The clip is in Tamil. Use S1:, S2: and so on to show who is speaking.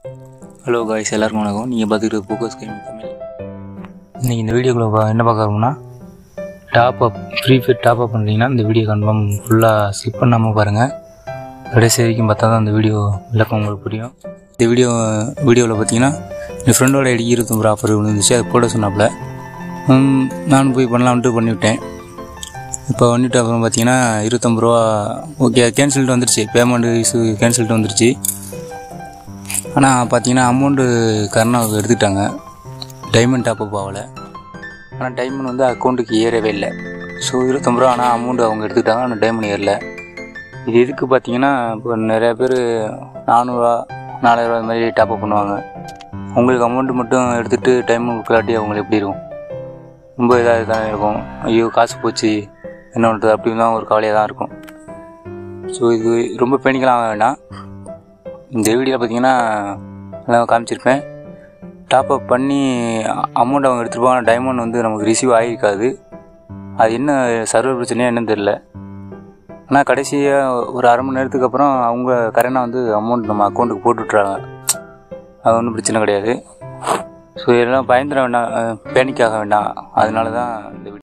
S1: ஹலோ காய்ஸ் எல்லாருக்கும் வணக்கம் நீங்கள் பார்த்துக்கிட்டு ஃபோக்கஸ் கேம் தமிழ் இன்றைக்கி இந்த வீடியோக்குள்ள பா- என்ன பார்க்குறோம்னா top up free fire top up பண்ணுறீங்கன்னா இந்த வீடியோ கன்ஃபார்ம் ஃபுல்லாக ஸ்கிப் பண்ணாமல் பாருங்கள் கடைசி வரைக்கும் பார்த்தா தான் இந்த வீடியோ விளக்கம் உங்களுக்கு புரியும் இந்த வீடியோ வீடியோவில் பார்த்தீங்கன்னா என் ஃப்ரெண்டோட ஐடி இருபத்தொம்பது ஆஃபர் விழுந்துச்சு அது போட சொன்னாப்புல ம், நானும் போய் பண்ணலாம்ட்டு பண்ணிவிட்டேன் இப்போ வந்துட்டு அப்புறம் பார்த்தீங்கன்னா இருபத்தொம்பது ரூபா ஓகே கேன்சல்ட்டு வந்துருச்சு பேமெண்ட் இஷ்யூ கேன்சல்ட்டு வந்துருச்சு ஆனால் பார்த்தீங்கன்னா அமௌண்ட்டு கருணாவுக்கு எடுத்துக்கிட்டாங்க டைமண்ட் டாப்அப் ஆகலை ஆனால் டைமண்ட் வந்து அக்கௌண்ட்டுக்கு ஏறவே இல்லை ஸோ இருபத்தொம்பது ரூபா ஆனால் அமௌண்ட் அவங்க எடுத்துக்கிட்டாங்க ஆனால் டைமண்ட் ஏறல இது எதுக்கு பார்த்தீங்கன்னா இப்போ நிறையா பேர் நானூறுரூவா நாலாயிரரூவா இது மாதிரி டாப்அப் பண்ணுவாங்க உங்களுக்கு அமௌண்ட்டு மட்டும் எடுத்துகிட்டு டைம் கொடுக்கலாட்டி அவங்களுக்கு எப்படி இருக்கும் ரொம்ப இதாக தானே இருக்கும் ஐயோ காசு போச்சு என்ன பண்ணுறது அப்படின்னு தான் ஒரு கவலையாக தான் இருக்கும் ஸோ இது ரொம்ப பேனிக்கலாம் ஆக வேண்டாம் இந்த வீடியோவில் பார்த்தீங்கன்னா எல்லாம் காமிச்சிருப்பேன் டாப் அப் பண்ணி அமௌண்ட் அவங்க எடுத்துருப்பாங்க டைமண்ட் வந்து நமக்கு ரிசீவ் ஆகிருக்காது அது என்ன சர்வர் பிரச்சனையா என்னன்னு தெரில ஆனால் கடைசியாக ஒரு அரை மணி நேரத்துக்கு அப்புறம் அவங்க கரெக்டாக வந்து அமௌண்ட் நம்ம அக்கௌண்ட்டுக்கு போட்டு விட்றாங்க அது ஒன்றும் பிரச்சனை கிடையாது ஸோ இதெல்லாம் பயந்துட வேண்டாம் பேனிக் ஆக வேண்டாம் அதனால தான் இந்த வீடியோ